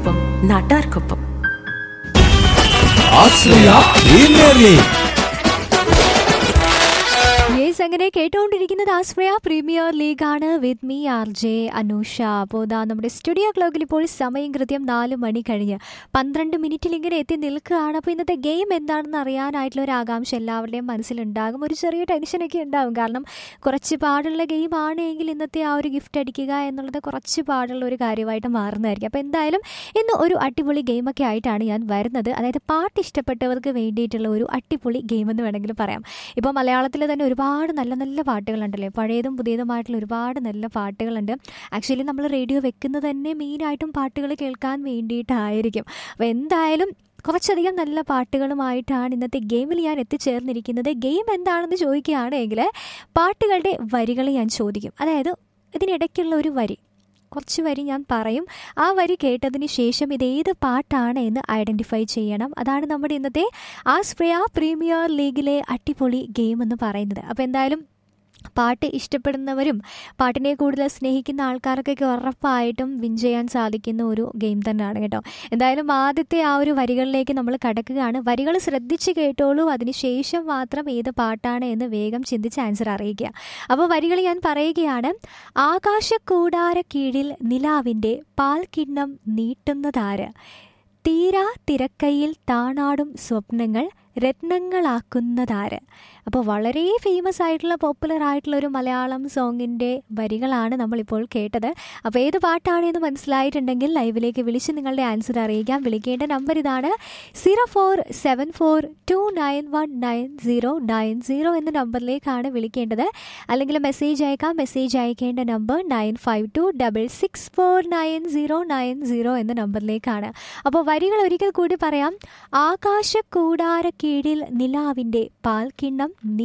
നാടിനൊപ്പം നാട്ടാർക്കൊപ്പം ആശ്രയ premier league yes അങ്ങനെ കേട്ടുകൊണ്ടിരിക്കുന്നത് ആശ്രയ പ്രീമിയർ ലീഗ് ആണ് with me R J Anusha അപ്പോൾ ഇതാ നമ്മുടെ സ്റ്റുഡിയോ ക്ലോക്കിൽ ഇപ്പോൾ സമയം കൃത്യം നാല് മണി കഴിഞ്ഞ് പന്ത്രണ്ട് മിനിറ്റിൽ ഇങ്ങനെ എത്തി നിൽക്കുകയാണ് അപ്പോൾ ഇന്നത്തെ ഗെയിം എന്താണെന്ന് അറിയാനായിട്ടുള്ള ഒരു ആകാംക്ഷ എല്ലാവരുടെയും മനസ്സിലുണ്ടാകും ഒരു ചെറിയ ടെൻഷനൊക്കെ ഉണ്ടാകും കാരണം കുറച്ച് പാടുള്ള ഗെയിം ആണ് എങ്കിൽ ഇന്നത്തെ ആ ഒരു ഗിഫ്റ്റ് അടിക്കുക എന്നുള്ളത് കുറച്ച് പാടുള്ള ഒരു കാര്യമായിട്ട് മാറുന്നതായിരിക്കും അപ്പോൾ എന്തായാലും ഇന്ന് ഒരു അടിപൊളി ഗെയിമൊക്കെ ആയിട്ടാണ് ഞാൻ വരുന്നത് അതായത് പാട്ട് ഇഷ്ടപ്പെട്ടവർക്ക് വേണ്ടിയിട്ടുള്ള ഒരു അടിപൊളി ഗെയിം എന്ന് വേണമെങ്കിൽ പറയാം ഇപ്പോൾ മലയാളത്തിൽ തന്നെ ഒരുപാട് നല്ല നല്ല പാട്ടുകളുണ്ടല്ലേ പഴയതും പുതിയതുമായിട്ടുള്ള ഒരുപാട് നല്ല പാട്ടുകളുണ്ട് ആക്ച്വലി നമ്മൾ റേഡിയോ വെക്കുന്നത് തന്നെ മെയിനായിട്ടും പാട്ടുകൾ കേൾക്കാൻ വേണ്ടിയിട്ടായിരിക്കും അപ്പോൾ എന്തായാലും കുറച്ചധികം നല്ല പാട്ടുകളുമായിട്ടാണ് ഇന്നത്തെ ഗെയിമിൽ ഞാൻ എത്തിച്ചേർന്നിരിക്കുന്നത് ഗെയിം എന്താണെന്ന് ചോദിക്കുകയാണെങ്കിൽ പാട്ടുകളുടെ വരികൾ ഞാൻ ചോദിക്കും അതായത് ഇതിനിടയ്ക്കുള്ള ഒരു വരി കുറച്ച് വരി ഞാൻ പറയും ആ വരി കേട്ടതിന് ശേഷം ഇത് ഏത് പാട്ടാണ് എന്ന് ഐഡൻറ്റിഫൈ ചെയ്യണം അതാണ് നമ്മുടെ ഇന്നത്തെ ആസ്പ്രിയ പ്രീമിയർ ലീഗിലെ അടിപൊളി ഗെയിം എന്ന് പറയുന്നത് അപ്പോൾ എന്തായാലും പാട്ട് ഇഷ്ടപ്പെടുന്നവരും പാട്ടിനെ കൂടുതൽ സ്നേഹിക്കുന്ന ആൾക്കാർക്കൊക്കെ ഉറപ്പായിട്ടും വിൻ ചെയ്യാൻ സാധിക്കുന്ന ഒരു ഗെയിം തന്നെയാണ് കേട്ടോ എന്തായാലും ആദ്യത്തെ ആ ഒരു വരികളിലേക്ക് നമ്മൾ കടക്കുകയാണ് വരികൾ ശ്രദ്ധിച്ച് കേട്ടോളൂ അതിനുശേഷം മാത്രം ഏത് പാട്ടാണ് എന്ന് വേഗം ചിന്തിച്ച് ആൻസർ അറിയിക്കുക അപ്പോൾ വരികൾ ഞാൻ പറയുകയാണ് ആകാശക്കൂടാര കീഴിൽ നിലാവിൻ്റെ പാൽക്കിണ്ണം നീട്ടുന്നതാര് തീരാ തിരക്കയിൽ താണാടും സ്വപ്നങ്ങൾ രത്നങ്ങളാക്കുന്നതാര് അപ്പോൾ വളരെ ഫേമസ് ആയിട്ടുള്ള പോപ്പുലർ ആയിട്ടുള്ള ഒരു മലയാളം സോങ്ങിൻ്റെ വരികളാണ് നമ്മളിപ്പോൾ കേട്ടത് അപ്പോൾ ഏത് പാട്ടാണ് എന്ന് മനസ്സിലായിട്ടുണ്ടെങ്കിൽ ലൈവിലേക്ക് വിളിച്ച് നിങ്ങളുടെ ആൻസർ അറിയിക്കാം വിളിക്കേണ്ട നമ്പർ ഇതാണ് zero four seven four two nine one nine zero nine zero എന്ന നമ്പറിലേക്കാണ് വിളിക്കേണ്ടത് അല്ലെങ്കിൽ മെസ്സേജ് അയക്കാം മെസ്സേജ് അയക്കേണ്ട number nine five two double six four nine zero nine zero എന്ന നമ്പറിലേക്കാണ് അപ്പോൾ വരികൾ ഒരിക്കൽ കൂടി പറയാം ആകാശക്കൂടാര കീഴിൽ നിലാവിൻ്റെ പാൽക്കിണ്ണം